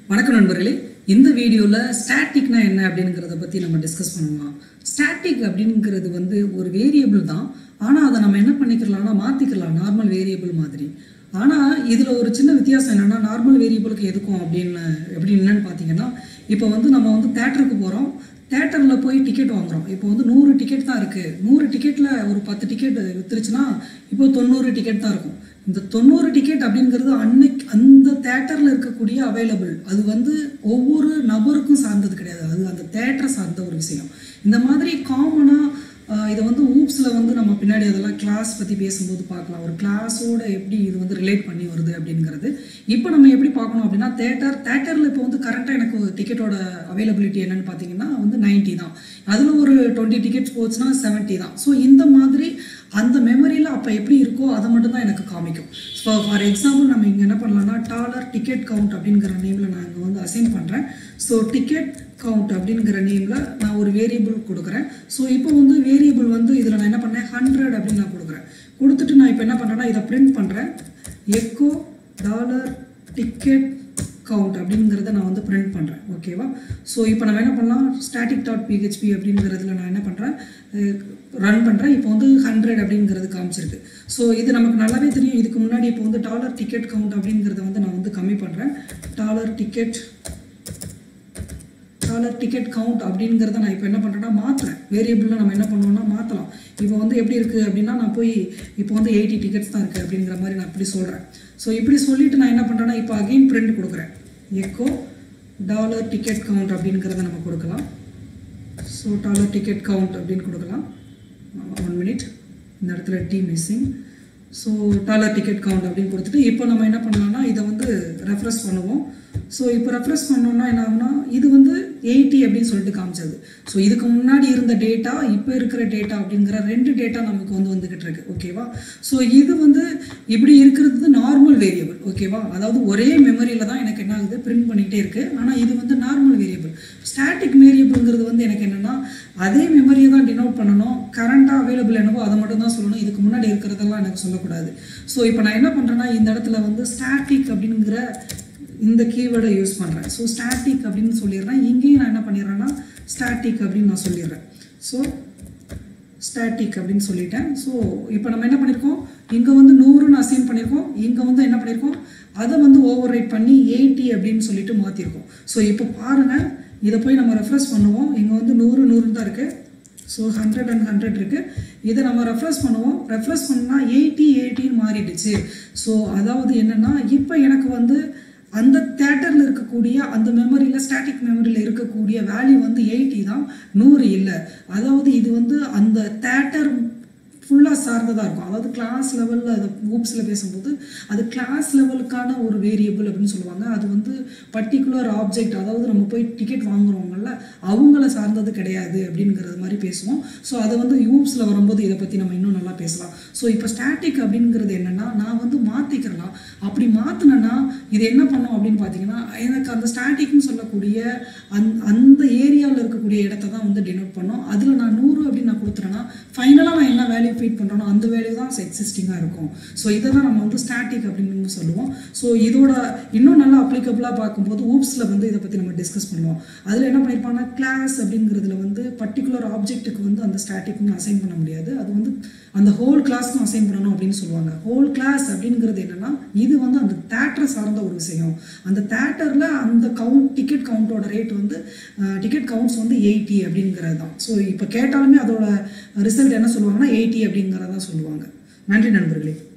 வணக்கம் நண்பர்களே இந்த வீடியோவில் ஸ்டாட்டிக்னா என்ன அப்படிங்கிறத பற்றி நம்ம டிஸ்கஸ் பண்ணலாம் ஸ்டாட்டிக் அப்படிங்கிறது வந்து ஒரு வேரியபிள் தான் ஆனால் அதை நம்ம என்ன பண்ணிக்கலாம்னா மாற்றிக்கலாம் நார்மல் வேரியபிள் மாதிரி ஆனால் இதில் ஒரு சின்ன வித்தியாசம் என்னென்னா நார்மல் வேரியபிளுக்கு எதுக்கும் அப்படின்னு எப்படி என்னன்னு பார்த்தீங்கன்னா இப்போ வந்து நம்ம வந்து தேட்டருக்கு போகிறோம் தேட்டரில் போய் டிக்கெட் வாங்குறோம் இப்போ வந்து நூறு டிக்கெட் தான் இருக்குது நூறு டிக்கெட்டில் ஒரு பத்து டிக்கெட் வித்துருச்சுன்னா இப்போ தொண்ணூறு டிக்கெட் தான் இருக்கும் இந்த தொண்ணூறு டிக்கெட் அப்படிங்கிறது அன்னைக்கு அந்த தேட்டரில் இருக்கக்கூடிய அவைலபிள் அது வந்து ஒவ்வொரு நபருக்கும் சார்ந்தது கிடையாது அது அந்த தேட்டரை சார்ந்த ஒரு விஷயம் இந்த மாதிரி காமனாக இதை வந்து ஊப்ஸில் வந்து நம்ம பின்னாடி அதெல்லாம் கிளாஸ் பற்றி பேசும்போது பார்க்கலாம் ஒரு கிளாஸோட எப்படி இது வந்து ரிலேட் பண்ணி வருது அப்படிங்கிறது இப்போ நம்ம எப்படி பார்க்கணும் அப்படின்னா தேட்டர் தேட்டரில் இப்போ வந்து கரெக்டாக எனக்கு டிக்கெட்டோட அவைலபிலிட்டி என்னன்னு பார்த்தீங்கன்னா வந்து 90 தான் அதில் ஒரு டுவெண்ட்டி டிக்கெட்ஸ் போச்சுன்னா 70 தான் ஸோ இந்த மாதிரி அந்த மெமரியில் அப்போ எப்படி இருக்கோ அதை மட்டும் தான் எனக்கு காமிக்கும் ஸோ ஃபார் எக்ஸாம்பிள் நம்ம இங்கே என்ன பண்ணலாம்னா டாலர் டிக்கெட் கவுண்ட் அப்படிங்கிற நேமில் நான் இங்கே வந்து அசைன் பண்ணுறேன் ஸோ டிக்கெட் கவுண்ட் அப்படிங்கிற நேமில் நான் ஒரு வேரியபிள் கொடுக்குறேன் ஸோ இப்போ வந்து வேரியபிள் வந்து இதில் நான் என்ன பண்ணேன் ஹண்ட்ரட் அப்படின்னு நான் கொடுக்குறேன் கொடுத்துட்டு நான் இப்போ என்ன பண்ணுறேன்னா இதை பிரிண்ட் பண்ணுறேன் எக்கோ டாலர் டிக்கெட் கவுண்ட் அப்படிங்கிறத நான் வந்து பிரிண்ட் பண்ணுறேன் ஓகேவா ஸோ இப்போ நம்ம என்ன பண்ணலாம் ஸ்டாட்டிக் டாட் பிஹெச்பி அப்படிங்கிறதுல நான் என்ன பண்ணுறேன் ரன் பண்ணுறேன் இப்போ வந்து ஹண்ட்ரட் அப்படிங்கிறது காமிச்சிருக்கு ஸோ இது நமக்கு நல்லாவே தெரியும் இதுக்கு முன்னாடி இப்போ வந்து டாலர் டிக்கெட் கவுண்ட் அப்படிங்கிறத வந்து நான் வந்து கம்மி பண்ணுறேன் dollar ticket dollar ticket count அப்படிங்கிறத நான் இப்போ என்ன பண்ணுறேன்னா மாற்றுறேன் வேரியபிளில் நம்ம என்ன பண்ணுவோம்னா மாற்றலாம் இப்போ வந்து எப்படி இருக்குது அப்படின்னா நான் போய் இப்போ வந்து எயிட்டி டிக்கெட்ஸ் தான் இருக்குது அப்படிங்கிற மாதிரி நான் இப்படி சொல்கிறேன் ஸோ இப்படி சொல்லிட்டு நான் என்ன பண்ணுறேன்னா இப்போ அகெயின் பிரிண்ட் கொடுக்குறேன் எக்கோ டாலர் டிக்கெட் கவுண்ட் அப்படிங்கிறத நம்ம கொடுக்கலாம் ஸோ டாலர் டிக்கெட் கவுண்ட் அப்படின்னு கொடுக்கலாம் ஒன் மினிட் இந்த இடத்துல T missing so dollar ticket count அப்படின்னு கொடுத்துட்டு இப்போ நம்ம என்ன பண்ணலாம்னா இதை வந்து ரெஃப்ரெஷ் பண்ணுவோம் ஸோ இப்போ ரெஃப்ரெஷ் பண்ணோம்னா என்ன ஆகும்னா இது வந்து எயிட்டி அப்படின்னு சொல்லிட்டு காமிச்சது ஸோ இதுக்கு முன்னாடி இருந்த டேட்டா இப்போ இருக்கிற டேட்டா அப்படிங்கிற ரெண்டு டேட்டா நமக்கு வந்து வந்துக்கிட்டு இருக்கு ஓகேவா ஸோ இது வந்து இப்படி இருக்கிறது நார்மல் வேரியபிள் ஓகேவா அதாவது ஒரே மெமரியில் தான் எனக்கு என்ன ஆகுது பிரிண்ட் பண்ணிக்கிட்டே இருக்குது ஆனால் இது வந்து நார்மல் வேரியபிள் ஸ்டாட்டிக் வேரியபிள்ங்கிறது வந்து எனக்கு என்னென்னா அதே மெமரியை தான் டினோட் பண்ணணும் கரண்ட்டாக அவைலபிள் என்னவோ அதை மட்டும் தான் சொல்லணும் இதுக்கு முன்னாடி இருக்கிறதெல்லாம் எனக்கு சொல்லக்கூடாது ஸோ இப்போ நான் என்ன பண்ணுறேன்னா இந்த இடத்துல வந்து ஸ்டாட்டிக் அப்படிங்கிற இந்த கீவேர்டை யூஸ் பண்ணுறேன் ஸோ ஸ்டாட்டிக் அப்படின்னு சொல்லிடுறேன் இங்கேயும் நான் என்ன பண்ணிடுறேன்னா ஸ்டாட்டிக் அப்படின்னு நான் சொல்லிடுறேன் ஸோ ஸ்டாட்டிக் அப்படின்னு சொல்லிட்டேன் ஸோ இப்போ நம்ம என்ன பண்ணியிருக்கோம் இங்கே வந்து நூறுன்னு அசைன் பண்ணியிருக்கோம் இங்கே வந்து என்ன பண்ணியிருக்கோம் அதை வந்து ஓவர் ரைட் பண்ணி எயிட்டி அப்படின்னு சொல்லிட்டு மாற்றிருக்கோம் ஸோ இப்போ பாருங்கள் இதை போய் நம்ம ரெஃப்ரெஷ் பண்ணுவோம் இங்கே வந்து நூறு நூறுன்னு தான் இருக்குது ஸோ ஹண்ட்ரட் அண்ட் ஹண்ட்ரட் இருக்குது இதை நம்ம ரெஃப்ரெஷ் பண்ணுவோம் ரெஃப்ரெஷ் பண்ணால் எயிட்டி எயிட்டின்னு மாறிடுச்சு ஸோ அதாவது என்னென்னா இப்போ எனக்கு வந்து அந்த தேட்டரில் இருக்கக்கூடிய அந்த மெமரியில் ஸ்டாட்டிக் மெமரியில் இருக்கக்கூடிய வேல்யூ வந்து எயிட்டி தான் நூறு இல்லை அதாவது இது வந்து அந்த தேட்டர் ஃபுல்லாக சார்ந்ததாக இருக்கும் அதாவது கிளாஸ் லெவலில் அது ஊப்ஸில் பேசும்போது அது கிளாஸ் லெவலுக்கான ஒரு வேரியபிள் அப்படின்னு சொல்லுவாங்க அது வந்து பர்டிகுலர் ஆப்ஜெக்ட் அதாவது நம்ம போய் டிக்கெட் வாங்குறவங்கள அவங்கள சார்ந்தது கிடையாது அப்படிங்கிறது மாதிரி பேசுவோம் ஸோ அதை வந்து யூப்ஸில் வரும்போது இதை பற்றி நம்ம இன்னும் நல்லா பேசலாம் ஸோ இப்போ ஸ்டாட்டிக் அப்படிங்கிறது என்னென்னா நான் வந்து மாற்றிக்கிறலாம் அப்படி மாற்றினேன்னா இது என்ன பண்ணும் அப்படின்னு பார்த்தீங்கன்னா எனக்கு அந்த ஸ்டாட்டிக்னு சொல்லக்கூடிய அந் அந்த ஏரியாவில் இருக்கக்கூடிய இடத்த தான் வந்து டினோட் பண்ணும் அதில் நான் நூறு அப்படின்னு நான் கொடுத்துறேன்னா ஃபைனலாக நான் என்ன வேல்யூ ஃபீட் பண்ணுறனோ அந்த வேல்யூ தான் எக்ஸிஸ்டிங்காக இருக்கும் ஸோ இதை தான் நம்ம வந்து ஸ்டாட்டிக் அப்படின்னு சொல்லுவோம் ஸோ இதோட இன்னும் நல்லா அப்ளிகபிளாக பார்க்கும்போது ஊப்ஸில் வந்து இதை பற்றி நம்ம டிஸ்கஸ் பண்ணுவோம் அதில் என்ன பண்ணியிருப்பாங்கன்னா கிளாஸ் அப்படிங்கிறதுல வந்து பர்டிகுலர் ஆப்ஜெக்ட்டுக்கு வந்து அந்த ஸ்டாட்டிக்னு அசைன் பண்ண முடியாது அது வந்து அந்த ஹோல் கிளாஸ்க்கும் அசைன் பண்ணணும் அப்படின்னு சொல்லுவாங்க ஹோல் கிளாஸ் அப்படிங்கிறது என்னென்னா இது வந்து அந்த தேட்டரை சார்ந்த ஒரு விஷயம் அந்த தேட்டரில் அந்த கவுண்ட் டிக்கெட் கவுண்டோட ரேட் வந்து டிக்கெட் கவுண்ட்ஸ் வந்து எயிட்டி அப்படிங்கிறது தான் ஸோ இப்போ கேட்டாலுமே அதோட ரிசல்ட் என்ன சொல்லுவாங்கன்னா எயிட்டி அப்படிங்கிறதான் சொல்லுவாங்க நன்றி நண்பர்களே